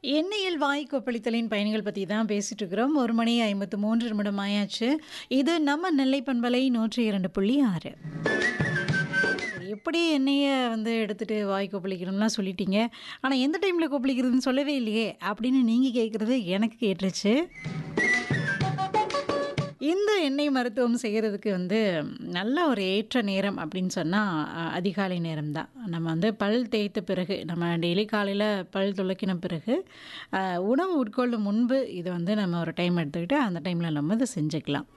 எண்ணெயில் வாய் கொப்பளித்தலின் பயணிகள் பற்றி தான் பேசிட்டு இருக்கிறோம் ஒரு மணி ஐம்பத்து மூன்று நிமிடம் ஆயாச்சு இது நம்ம நெல்லை பண்பலை நூற்றி இரண்டு புள்ளி ஆறு எப்படி எண்ணெயை வந்து எடுத்துகிட்டு வாய் கொப்பளிக்கணும்லாம் சொல்லிட்டீங்க ஆனால் எந்த டைமில் கொப்பளிக்கிறதுன்னு சொல்லவே இல்லையே அப்படின்னு நீங்கள் கேட்குறது எனக்கு கேட்டுருச்சு இந்த எண்ணெய் மருத்துவம் செய்கிறதுக்கு வந்து நல்ல ஒரு ஏற்ற நேரம் அப்படின்னு சொன்னால் அதிகாலை நேரம் தான் நம்ம வந்து பல் தேய்த்த பிறகு நம்ம டெய்லி காலையில் பல் துளக்கின பிறகு அஹ், உணவு உட்கொள்ளும் முன்பு இது வந்து நம்ம ஒரு டைம் எடுத்துக்கிட்டு அந்த டைமில் நம்ம இதை செஞ்சுக்கலாம்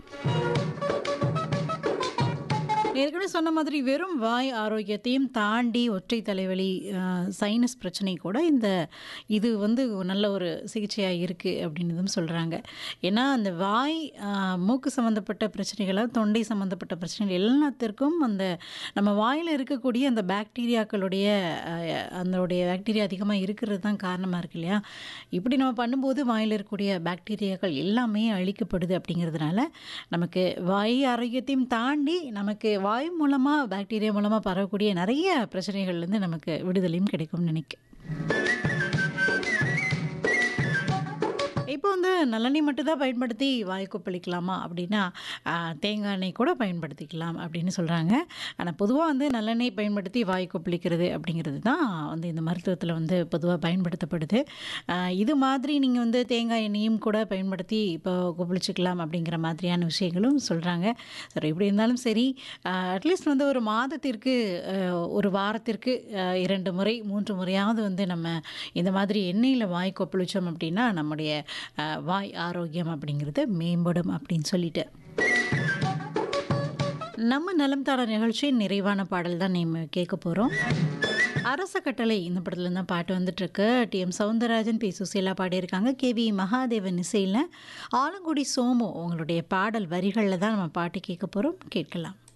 ஏற்கனவே சொன்ன மாதிரி வெறும் வாய் ஆரோக்கியத்தையும் தாண்டி ஒற்றை தலைவலி அஹ், சைனஸ் பிரச்சனை கூட இந்த இது வந்து நல்ல ஒரு சிகிச்சையாக இருக்குது அப்படின்னதும் சொல்கிறாங்க ஏன்னா அந்த வாய் அஹ், மூக்கு சம்மந்தப்பட்ட பிரச்சனைகளை தொண்டை சம்மந்தப்பட்ட பிரச்சனைகள் எல்லாத்திற்கும் அந்த நம்ம வாயில் இருக்கக்கூடிய அந்த பாக்டீரியாக்களுடைய அஹ், அதனுடைய பாக்டீரியா அதிகமாக இருக்கிறது தான் காரணமாக இருக்கு இல்லையா இப்படி நம்ம பண்ணும்போது வாயில் இருக்கக்கூடிய பாக்டீரியாக்கள் எல்லாமே அழிக்கப்படுது அப்படிங்கிறதுனால நமக்கு வாய் ஆரோக்கியத்தையும் தாண்டி நமக்கு வாய் மூலமாக பாக்டீரியா மூலமாக பரவக்கூடிய நிறைய பிரச்சனைகள்லேருந்து நமக்கு விடுதலையும் கிடைக்கும்னு நினைக்கிறேன் இப்போ வந்து நல்லெண்ணெய் மட்டும் தான் பயன்படுத்தி வாய் கொப்பளிக்கலாமா அப்படின்னா ஆ, தேங்காய் எண்ணெய் கூட பயன்படுத்திக்கலாம் அப்படின்னு சொல்கிறாங்க ஆனால் பொதுவாக வந்து நல்லெண்ணெய் பயன்படுத்தி வாய் கொப்பளிக்கிறது அப்படிங்கிறது தான் வந்து இந்த மருத்துவத்தில் வந்து பொதுவாக பயன்படுத்தப்படுது ஆ, இது மாதிரி நீங்கள் வந்து தேங்காய் எண்ணெயும் கூட பயன்படுத்தி இப்போ கொப்பளிச்சுக்கலாம் அப்படிங்கிற மாதிரியான விஷயங்களும் சொல்கிறாங்க சரி எப்படி இருந்தாலும் சரி அட்லீஸ்ட் வந்து ஒரு மாதத்திற்கு ஆ, ஒரு வாரத்திற்கு ஆ, இரண்டு முறை மூன்று முறையாவது வந்து நம்ம இந்த மாதிரி எண்ணெயில் வாய் கொப்பளிச்சோம் அப்படின்னா நம்முடைய அஹ், வாய் ஆரோக்கியம் அப்படிங்கிறது மேம்படும் அப்படின்னு சொல்லிட்டு நம்ம நலம் தாட நிகழ்ச்சியின் நிறைவான பாடல் தான் நம்ம கேட்க போகிறோம் அரச கட்டளை இந்த படத்துல தான் பாட்டு வந்துட்டுருக்கு டிஎம் சவுந்தரராஜன் பி சுசீலா பாடியிருக்காங்க கேவி மகாதேவன் இசையில் ஆலங்குடி சோமு உங்களுடைய பாடல் வரிகளில் தான் நம்ம பாட்டு கேட்க போகிறோம் கேட்கலாம்